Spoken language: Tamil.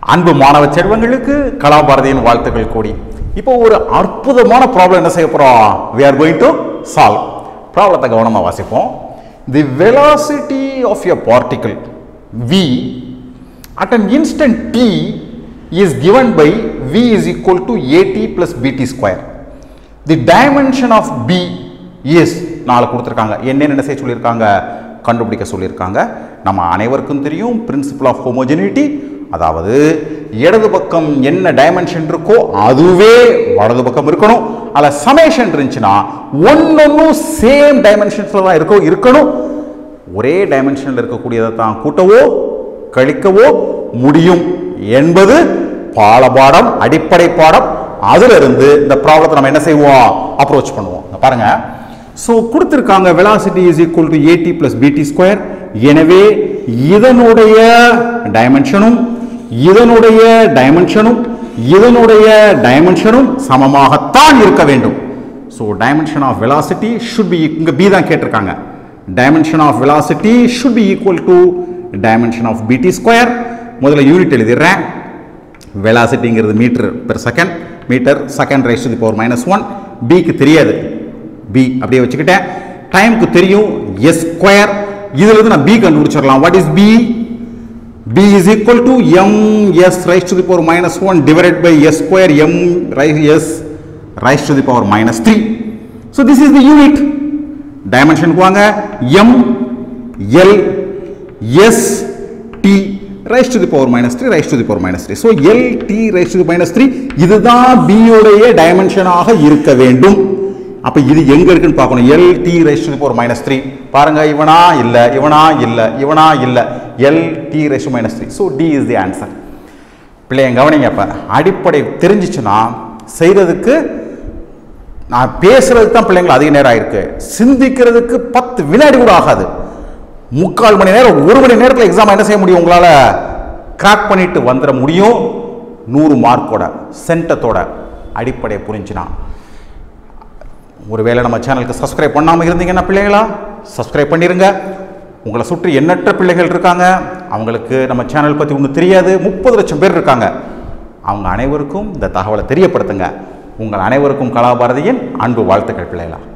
அன்பு மாணவ செல்வங்களுக்கு கலாபாரதியின் வாழ்த்துக்கள் கூடி இப்போ ஒரு அற்புதமான ப்ராப்ளம் என்ன செய்ய போறோம் we are going to solve ப்ராப்ளத்தை கவனமா வாசிப்போம் the velocity of a particle v at an instant t is given by v is equal to at plus bt square the dimension of B is நாலு கொடுத்துருக்காங்க என்னென்ன என்ன செய்ய சொல்லியிருக்காங்க கண்டுபிடிக்க சொல்லியிருக்காங்க நம்ம அனைவருக்கும் தெரியும் பிரின்சிபல் ஆஃப் ஹோமோஜெனிட்டி அதாவது இடது பக்கம் என்ன டைமென்ஷன் இருக்கோ அதுவே வலது பக்கம் இருக்கணும் அதில் சமேஷன் இருந்துச்சுன்னா ஒன்னொன்னும் சேம் டைமென்ஷன்ஸில் தான் இருக்கும் இருக்கணும் ஒரே டைமென்ஷனில் இருக்கக்கூடியதை தான் கூட்டவோ கழிக்கவோ முடியும் என்பது பாலபாடம் அடிப்படை பாடம் அதுல இருந்து இந்த ப்ராப்ளத்தை நம்ம என்ன செய்வோம் அப்ரோச் பண்ணுவோம் இங்க பாருங்க ஸோ கொடுத்துருக்காங்க velocity is equal to A T plus B T square எனவே இதனுடைய டைமென்ஷனும் இதனுடைய டைமென்ஷனும் இதனுடைய டைமென்ஷனும் சமமாகத்தான் இருக்க வேண்டும் so dimension of velocity should be இங்கே பி தான் கேட்டிருக்காங்க dimension of velocity should be equal to dimension of B T square முதல்ல யூனிட் எழுதிடுறேன் வெலாசிட்டிங்கிறது metre per second metre second raise to the power minus one பிக்கு தெரியாது பி அப்படியே வச்சுக்கிட்டேன் டைமுக்கு தெரியும் எஸ் ஸ்கொயர் இதுல இருந்து நான் பி கண்டுபிடிச்சிடலாம் what is B b is equal to m s raised to the power minus 1 divided by s square m ri- s raised to the power minus 3 so this is the unit dimension வாங்க m l s t raised to the power minus 3 raised to the power minus 3 so l t raised to the minus 3 இதுதான் b உடைய டைமென்ஷனாக இருக்க வேண்டும் அப்ப இது எங்க இருக்குன்னு பார்க்கணும் L T raise to power minus three பாருங்க இவனா இல்ல இவனா இல்ல இவனா இல்ல L T raise minus three so T is the answer பிள்ளைங்க கவனிங்க அப்ப அடிப்படை தெரிஞ்சிச்சுன்னா செய்யறதுக்கு நான் பேசுறதுக்கு தான் பிள்ளைங்கள் அதிக நேரம் ஆயிருக்கு சிந்திக்கிறதுக்கு பத்து வினாடி கூட ஆகாது முக்கால் மணி நேரம் ஒரு மணி நேரத்தில் எக்ஸாம் என்ன செய்ய முடியும் உங்களால் கிராக் பண்ணிட்டு வந்துட முடியும் நூறு மார்க்கோட சென்டத்தோட அடிப்படையை புரிஞ்சுனா ஒருவேளை நம்ம சேனலுக்கு சப்ஸ்கிரைப் பண்ணாமல் இருந்தீங்கன்னா பிள்ளைகளா சப்ஸ்கிரைப் பண்ணிருங்க உங்களை சுற்றி எண்ணற்ற பிள்ளைகள் இருக்காங்க அவங்களுக்கு நம்ம சேனல் பற்றி ஒன்றும் தெரியாது முப்பது லட்சம் பேர் இருக்காங்க அவங்க அனைவருக்கும் இந்த தகவலை தெரியப்படுத்துங்க உங்கள் அனைவருக்கும் கலாபாரதியின் அன்பு வாழ்த்துக்கள் பிள்ளைகளா